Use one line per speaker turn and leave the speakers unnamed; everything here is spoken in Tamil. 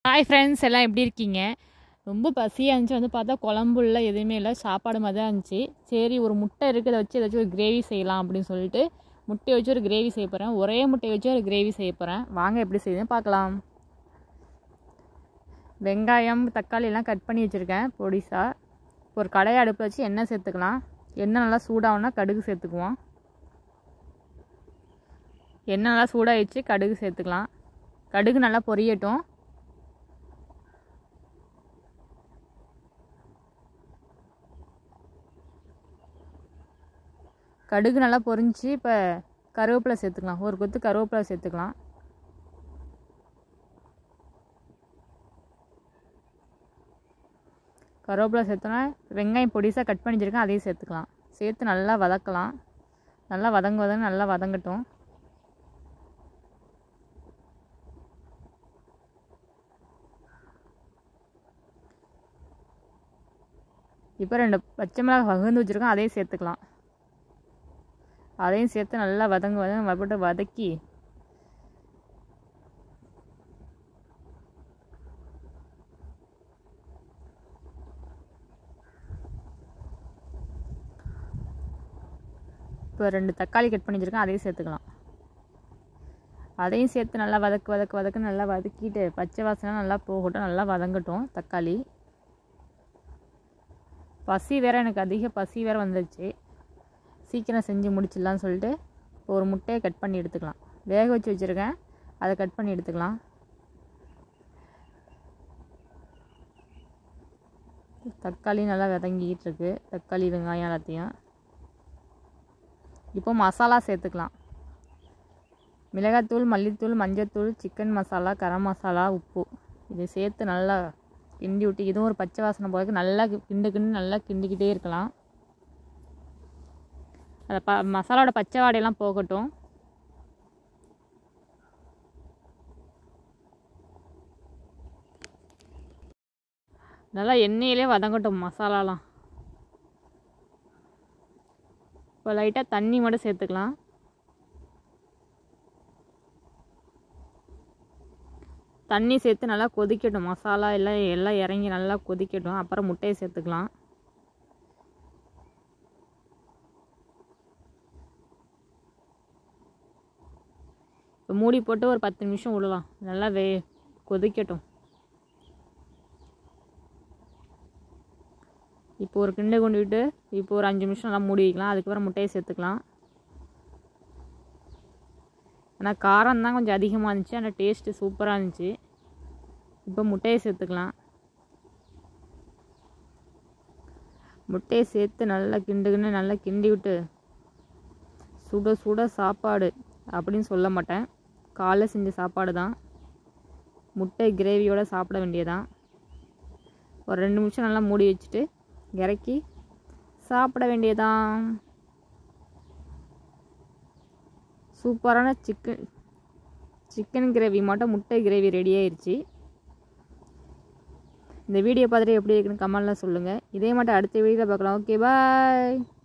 ஹாய் ஃப்ரெண்ட்ஸ் எல்லாம் எப்படி இருக்கீங்க ரொம்ப பசியாக இருந்துச்சு வந்து பார்த்தா குழம்பு இல்லை எதுவுமே இல்லை சாப்பாடு மாதிரி தான் இருந்துச்சு சரி ஒரு முட்டை இருக்குது அதை வச்சு ஏதாச்சும் ஒரு கிரேவி செய்யலாம் அப்படின்னு சொல்லிட்டு முட்டையை வச்சு ஒரு கிரேவி செய்ய போகிறேன் ஒரே முட்டையை வச்சு ஒரு கிரேவி செய்ய போகிறேன் வாங்க எப்படி செய்யுதுன்னு பார்க்கலாம் வெங்காயம் தக்காளி எல்லாம் கட் பண்ணி வச்சுருக்கேன் பொடிசாக ஒரு கடையை அடுப்பு வச்சு எண்ணெய் சேர்த்துக்கலாம் எண்ணெய் நல்லா சூடாகணுன்னா கடுகு சேர்த்துக்குவோம் எண்ணெய் நல்லா சூடாகிடுச்சு கடுகு சேர்த்துக்கலாம் கடுகு நல்லா பொரியட்டும் கடுகு நல்லா பொரிஞ்சு இப்போ கருவேப்பிலை சேர்த்துக்கலாம் ஒரு கொத்து கருவேப்பிலை சேர்த்துக்கலாம் கருவேப்பிலை சேர்த்தோன்னா வெங்காயம் பொடிசாக கட் பண்ணி வச்சுருக்கேன் அதையும் சேர்த்துக்கலாம் சேர்த்து நல்லா வதக்கலாம் நல்லா வதங்க வதங்க நல்லா வதங்கட்டும் இப்போ ரெண்டு பச்சை மிளகாய் வகுந்து வச்சுருக்கோம் அதையும் சேர்த்துக்கலாம் அதையும் சேர்த்து நல்லா வதங்க வதங்க மறுபடியும் வதக்கி இப்போ ரெண்டு தக்காளி கட் பண்ணி வச்சுருக்கேன் அதையும் சேர்த்துக்கலாம் அதையும் சேர்த்து நல்லா வதக்கு வதக்கு வதக்கு நல்லா வதக்கிட்டு பச்சை வாசனை நல்லா போகட்டும் நல்லா வதங்கட்டும் தக்காளி பசி வேறு எனக்கு அதிக பசி வேறு வந்துடுச்சு சீக்கிரம் செஞ்சு முடிச்சிடலான்னு சொல்லிட்டு இப்போ ஒரு முட்டையை கட் பண்ணி எடுத்துக்கலாம் வேக வச்சு வச்சுருக்கேன் அதை கட் பண்ணி எடுத்துக்கலாம் தக்காளி நல்லா வதங்கிக்கிட்டு இருக்கு தக்காளி வெங்காயம் எல்லாத்தையும் இப்போ மசாலா சேர்த்துக்கலாம் மிளகாத்தூள் மல்லித்தூள் மஞ்சத்தூள் சிக்கன் மசாலா கரம் மசாலா உப்பு இதை சேர்த்து நல்லா கிண்டி விட்டு இதுவும் ஒரு பச்சை வாசனை போகிறதுக்கு நல்லா கிண்டு கிண்டு நல்லா கிண்டிக்கிட்டே இருக்கலாம் அதை ப மசாலாவோட பச்சை வாடையெல்லாம் போகட்டும் நல்லா எண்ணெயிலே வதங்கட்டும் மசாலாலாம் இப்போ லைட்டாக தண்ணி மட்டும் சேர்த்துக்கலாம் தண்ணி சேர்த்து நல்லா கொதிக்கட்டும் மசாலா எல்லாம் எல்லாம் இறங்கி நல்லா கொதிக்கட்டும் அப்புறம் முட்டையை சேர்த்துக்கலாம் இப்போ மூடி போட்டு ஒரு பத்து நிமிஷம் விடலாம் நல்லா வே கொதிக்கட்டும் இப்போ ஒரு கிண்டை கொண்டு விட்டு இப்போ ஒரு அஞ்சு நிமிஷம் நல்லா மூடி வைக்கலாம் அதுக்கப்புறம் முட்டையை சேர்த்துக்கலாம் ஆனால் காரம் தான் கொஞ்சம் அதிகமாக இருந்துச்சு ஆனால் டேஸ்ட்டு சூப்பராக இருந்துச்சு இப்போ முட்டையை சேர்த்துக்கலாம் முட்டையை சேர்த்து நல்லா கிண்டுக்குன்னு நல்லா கிண்டி விட்டு சுட சுட சாப்பாடு அப்படின்னு சொல்ல மாட்டேன் காலைல செஞ்ச சாப்பாடு தான் முட்டை கிரேவியோடு சாப்பிட வேண்டியதான் ஒரு ரெண்டு நிமிஷம் நல்லா மூடி வச்சுட்டு இறக்கி சாப்பிட வேண்டியதான் சூப்பரான சிக்கன் சிக்கன் கிரேவி மட்டும் முட்டை கிரேவி ரெடி ஆயிடுச்சு இந்த வீடியோ பார்த்துட்டு எப்படி இருக்குன்னு கமெண்ட்டில் சொல்லுங்கள் இதே மட்டும் அடுத்த வீடியோவில் பார்க்கலாம் ஓகே பாய்